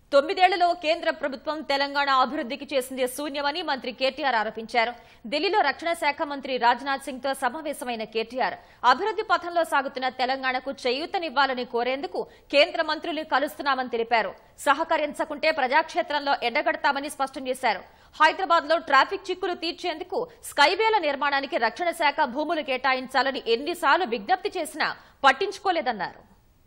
తొమ్మిదేళ్లలో కేంద్ర ప్రభుత్వం తెలంగాణ అభివృద్ధికి చేసింది శూన్యమని మంత్రి కేటీఆర్ ఆరోపించారు ఢిల్లీలో రక్షణ శాఖ మంత్రి రాజ్నాథ్ సింగ్ తో సమావేశమైన కేటీఆర్ అభివృద్ధి పథంలో సాగుతున్న తెలంగాణకు చేయూతనివ్వాలని కోరేందుకు కేంద్ర మంత్రుల్ని కలుస్తున్నామని తెలిపారు సహకరించకుంటే ప్రజాక్షేత్రంలో ఎండగడతామని స్పష్టం చేశారు హైదరాబాద్ లో ట్రాఫిక్ చిక్కులు తీర్చేందుకు స్కైవేల నిర్మాణానికి రక్షణ శాఖ భూములు కేటాయించాలని ఎన్నిసార్లు విజ్ఞప్తి చేసినా పట్టించుకోలేదన్నారు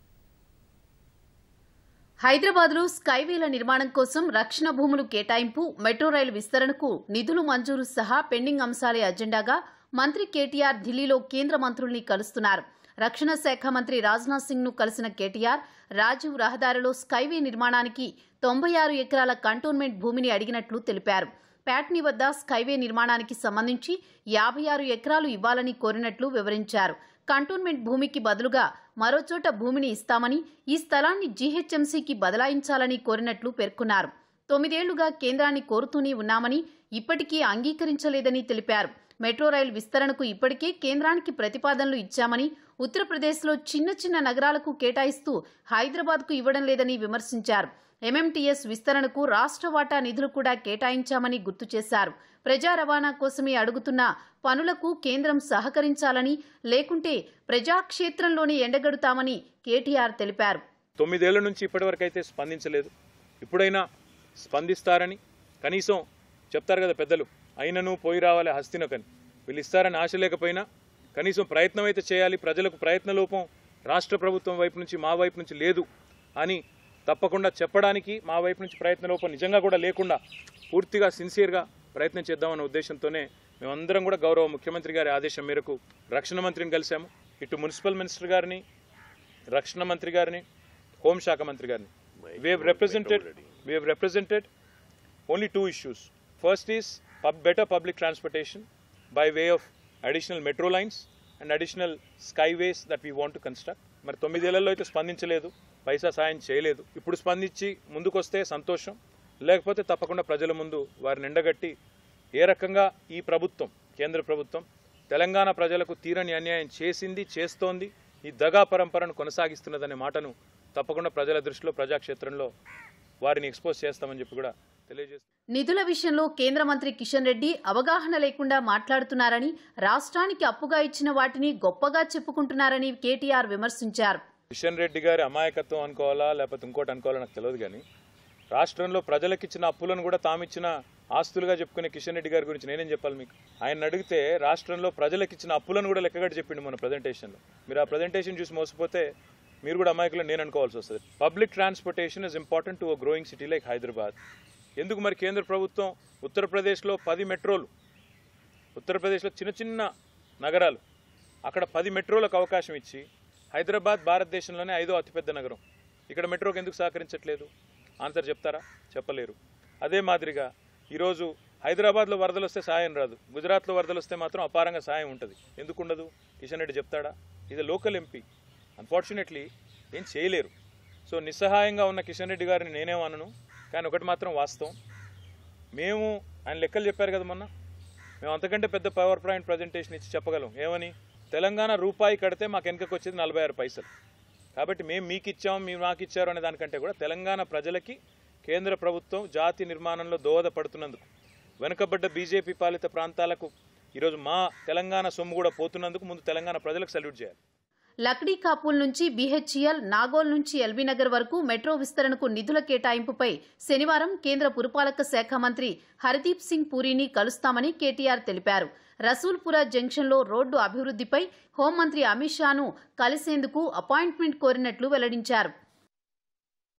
హైదరాబాద్లో స్కైవేల నిర్మాణం కోసం రక్షణ భూములు కేటాయింపు మెట్రో రైలు విస్తరణకు నిధులు మంజూరు సహా పెండింగ్ అంశాలే అజెండాగా మంత్రి కేటీఆర్ ఢిల్లీలో కేంద్ర మంత్రుల్ని కలుస్తున్నారు రక్షణ శాఖ మంత్రి రాజ్నాథ్ సింగ్ ను కలిసిన కేటీఆర్ రాజీవ్ రహదారిలో స్కైవే నిర్మాణానికి తొంభై ఆరు ఎకరాల కంటోన్మెంట్ భూమిని అడిగినట్లు తెలిపారు ప్యాట్నీ వద్ద స్కైవే నిర్మాణానికి సంబంధించి యాభై ఆరు ఎకరాలు ఇవ్వాలని కోరినట్లు వివరించారు కంటోన్మెంట్ భూమికి బదులుగా మరోచోట భూమిని ఇస్తామని ఈ స్థలాన్ని జీహెచ్ఎంసీకి బదలాయించాలని కోరినట్లు పేర్కొన్నారు తొమ్మిదేళ్లుగా కేంద్రాన్ని కోరుతూనే ఉన్నామని ఇప్పటికీ అంగీకరించలేదని తెలిపారు మెట్రో రైలు విస్తరణకు ఇప్పటికే కేంద్రానికి ప్రతిపాదనలు ఇచ్చామని ఉత్తరప్రదేశ్లో చిన్న చిన్న నగరాలకు కేటాయిస్తూ హైదరాబాద్కు ఇవ్వడం లేదని విమర్శించారు ఎంఎంటీఎస్ విస్తరణకు రాష్ట్ర వాటా నిధులు కూడా కేటాయించామని గుర్తు చేశారు ప్రజా రవాణా కోసమే అడుగుతున్న పనులకు కేంద్రం సహకరించాలని లేకుంటే ప్రజాక్షేత్రంలోనే ఎండగడుతామని కేటీఆర్ తెలిపారు తొమ్మిదేళ్ల నుంచి ఇప్పటివరకు అయితే స్పందించలేదు ఇప్పుడైనా స్పందిస్తారని కనీసం చెప్తారు కదా పెద్దలు అయినను పోయి రావాలి హస్తినకని వీళ్ళు ఇస్తారని ఆశ లేకపోయినా కనీసం ప్రయత్నం అయితే చేయాలి ప్రజలకు ప్రయత్న లోపం రాష్ట్ర ప్రభుత్వం వైపు నుంచి మా వైపు నుంచి లేదు అని తప్పకుండా చెప్పడానికి మా వైపు నుంచి ప్రయత్న లోపం నిజంగా కూడా లేకుండా పూర్తిగా సిన్సియర్గా ప్రయత్నం చేద్దామన్న ఉద్దేశంతోనే మేమందరం కూడా గౌరవ ముఖ్యమంత్రి గారి ఆదేశం మేరకు రక్షణ మంత్రిని కలిశాము ఇటు మున్సిపల్ మినిస్టర్ గారిని రక్షణ మంత్రి గారిని హోంశాఖ మంత్రి గారిని we have represented we have represented only two issues first is pub, better public transportation by way of additional metro lines and additional skyways that we want to construct మరి తొమ్మిదేళ్లలో అయితే స్పందించలేదు పైసా సాయం చేయలేదు ఇప్పుడు స్పందించి ముందుకొస్తే సంతోషం లేకపోతే తప్పకుండా ప్రజల ముందు వారిని ఎండగట్టి ఏ రకంగా ఈ ప్రభుత్వం కేంద్ర ప్రభుత్వం తెలంగాణ ప్రజలకు తీరని అన్యాయం చేసింది చేస్తోంది ఈ దగా పరంపరను కొనసాగిస్తున్నదనే మాటను తప్పకుండా ప్రజల దృష్టిలో ప్రజాక్షేత్రంలో వారిని ఎక్స్పోజ్ చేస్తామని చెప్పి కూడా తెలియజేస్తాం నిధుల విషయంలో కేంద్ర మంత్రి కిషన్ రెడ్డి అవగాహన లేకుండా మాట్లాడుతున్నారని రాష్ట్రానికి అప్పుగా ఇచ్చిన వాటిని గొప్పగా చెప్పుకుంటున్నారని కేటీఆర్ విమర్శించారు కిషన్ రెడ్డి గారి అమాయకత్వం అనుకోవాలా లేకపోతే ఇంకోటి అనుకోవాలా నాకు తెలియదు కానీ రాష్ట్రంలో ప్రజలకు ఇచ్చిన అప్పులను కూడా తామిచ్చిన ఆస్తులుగా చెప్పుకునే కిషన్ రెడ్డి గారి గురించి నేనేం చెప్పాలి మీకు ఆయన అడిగితే రాష్ట్రంలో ప్రజలకు ఇచ్చిన అప్పులను కూడా లెక్కగట్టి చెప్పిండు మన ప్రజెంటేషన్లో మీరు ఆ ప్రజెంటేషన్ చూసి మోసపోతే మీరు కూడా అమాయకులు నేను అనుకోవాల్సి వస్తుంది public transportation is important to a growing city like Hyderabad ఎందుకు మరి కేంద్ర ప్రభుత్వం ఉత్తరప్రదేశ్లో పది మెట్రోలు ఉత్తరప్రదేశ్లో చిన్న చిన్న నగరాలు అక్కడ పది మెట్రోలకు అవకాశం ఇచ్చి హైదరాబాద్ భారతదేశంలోనే ఐదో అతిపెద్ద నగరం ఇక్కడ మెట్రోకి ఎందుకు సహకరించట్లేదు ఆన్సర్ చెప్తారా చెప్పలేరు అదే మాదిరిగా ఈరోజు హైదరాబాద్లో వరదలు వస్తే సాయం రాదు గుజరాత్లో వరదలు వస్తే మాత్రం అపారంగా సాయం ఉంటుంది ఎందుకు ఉండదు కిషన్ రెడ్డి చెప్తాడా ఇది లోకల్ ఎంపీ అన్ఫార్చునేట్లీ ఏం చేయలేరు సో నిస్సహాయంగా ఉన్న కిషన్ రెడ్డి గారిని నేనేమనను కానీ ఒకటి మాత్రం వాస్తవం మేము ఆయన లెక్కలు చెప్పారు కదా మొన్న మేము అంతకంటే పెద్ద పవర్ పాయింట్ ప్రజెంటేషన్ ఇచ్చి చెప్పగలం ఏమని తెలంగాణ రూపాయి కడితే మాకు వెనకకు వచ్చేది నలభై ఆరు పైసలు కాబట్టి మేము మీకు ఇచ్చాం మీరు మాకు ఇచ్చారు అనే దానికంటే కూడా తెలంగాణ ప్రజలకి కేంద్ర ప్రభుత్వం జాతి నిర్మాణంలో దోహదపడుతున్నందుకు వెనుకబడ్డ బీజేపీ పాలిత ప్రాంతాలకు ఈరోజు మా తెలంగాణ సొమ్ము కూడా పోతున్నందుకు ముందు తెలంగాణ ప్రజలకు సల్యూట్ చేయాలి లక్డీ కాపూల్ నుంచి బీహెచ్ఈఎల్ నాగోల్ నుంచి ఎల్బీనగర్ వరకు మెట్రో విస్తరణకు నిధుల కేటాయింపుపై శనివారం కేంద్ర పురపాలక శాఖ మంత్రి హర్దీప్ సింగ్ పూరీని కలుస్తామని కేటీఆర్ తెలిపారు రసూల్పుర జంక్షన్లో రోడ్డు అభివృద్ధిపై హోంమంత్రి అమిత్ షాను కలిసేందుకు అపాయింట్మెంట్ కోరినట్లు వెల్లడించారు